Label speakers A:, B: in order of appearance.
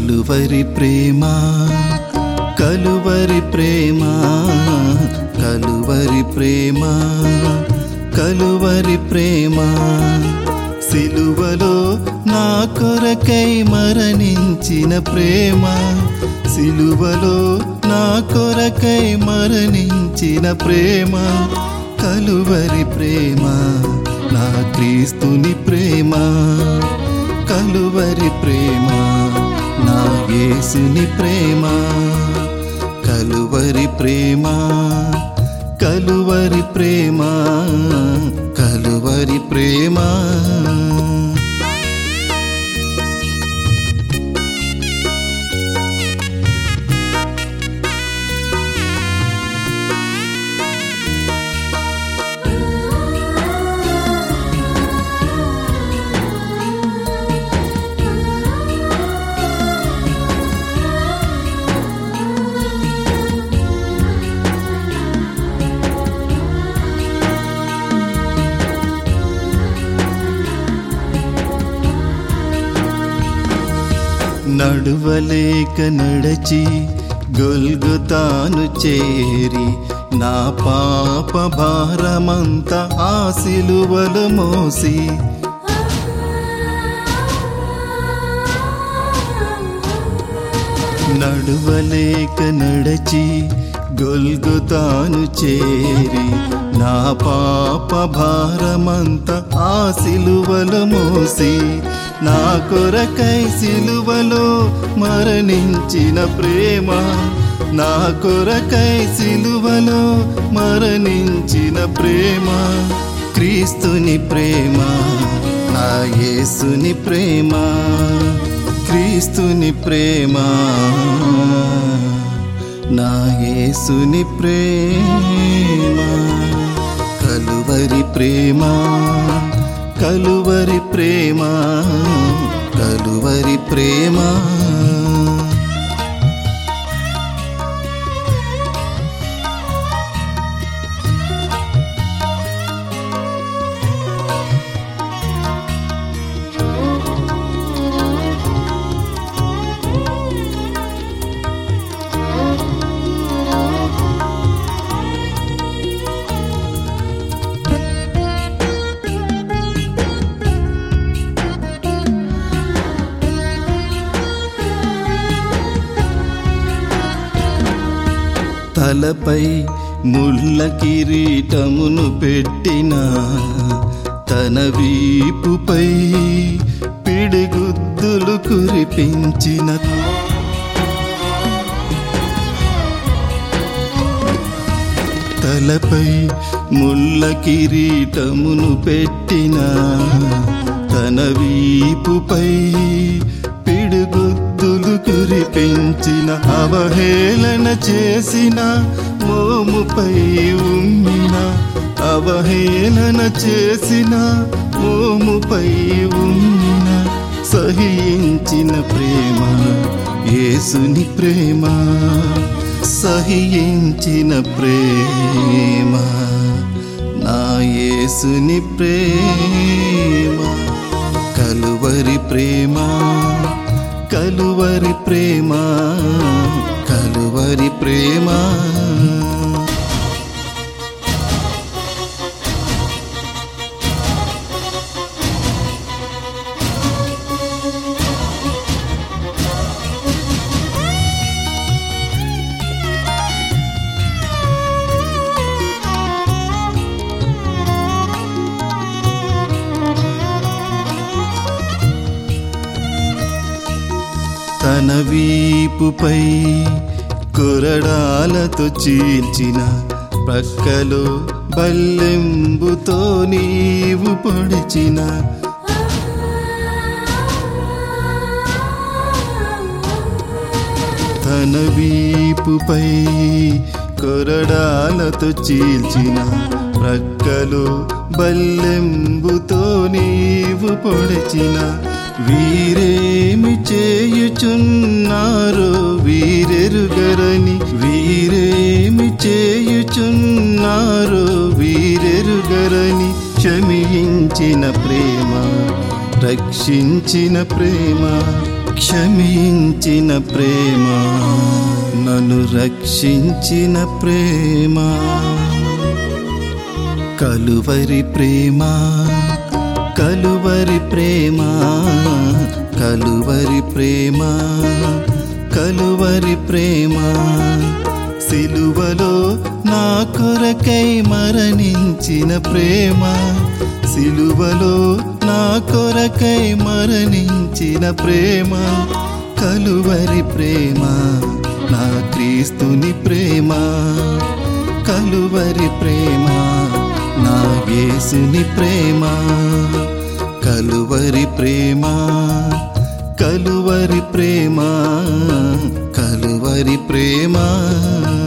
A: కలువరి ప్రేమ కలువరి ప్రేమ కలువరి ప్రేమ కలువరి ప్రేమ సిలువలో నా కొరకై మరణించిన ప్రేమ సిలువలో నా కొరకై మరణించిన ప్రేమ కలువరి ప్రేమ నా క్రీస్తుని ప్రేమ కలువరి ప్రేమ నా యేసుని ప్రేమ కలువరి ప్రేమ కలువరి ప్రేమ కలువరి ప్రేమ నడువలేక నడచి గొల్గుతాను చేరి నా పాప భారమంతా ఆ సిలువలు మోసి నడువలేక నడచి గొల్గుతాను చేరి నా పాప భారమంతా ఆ సిలువలు మోసి నా కొరకై సిలువలో మరణించిన ప్రేమ నా కొరకై సిలువలో మరణించిన ప్రేమ క్రీస్తుని ప్రేమ నా యేసుని ప్రేమ క్రీస్తుని ప్రేమ నా యేసుని ప్రేమ కలువరి ప్రేమ కలువరి ప్రేమ కలువరి ప్రేమ తలపై ముళ్ళ కిరీటమును పెట్టిన తన వీపుపై పిడిగుద్దులు కురిపించిన తలపై ముళ్ళ కిరీటమును పెట్టిన తన వీపుపై పిడుగుద్దులు కురిపించిన అవహేళన చేసిన మోముపై ఉమ్మిన అవహేళన చేసిన మోముపై ఉమ్మిన సహించిన ప్రేమ యేసుని ప్రేమ సహించిన ప్రేమ నా యేసుని ప్రేమ కలువరి ప్రేమ కలువరి ప్రేమ కలువరి ప్రేమ తన వీపుపై కొరడాలతో చీల్చిన ప్రక్కలో బల్లెంబుతో నీవు పొడిచిన తన వీపుపై కొరడాలతో చీల్చిన ప్రక్కలో బల్లెంబుతో నీవు పొడిచిన వీరేమి చేయుచున్నారో వీరెరుగరని వీరేమి చేయుచున్నారో వీరెరుగరని క్షమించిన ప్రేమ రక్షించిన ప్రేమ క్షమించిన ప్రేమ నన్ను రక్షించిన ప్రేమ కలువరి ప్రేమ కలువరి ప్రేమ కలువరి ప్రేమ కలువరి ప్రేమ సిలువలో నా కొరకై మరణించిన ప్రేమ సిలువలో నా కొరకై మరణించిన ప్రేమ కలువరి ప్రేమ నా క్రీస్తుని ప్రేమ కలువరి ప్రేమ నా యేసుని ప్రేమ కలువరి ప్రేమ కలువరి ప్రేమ కలువరి ప్రేమ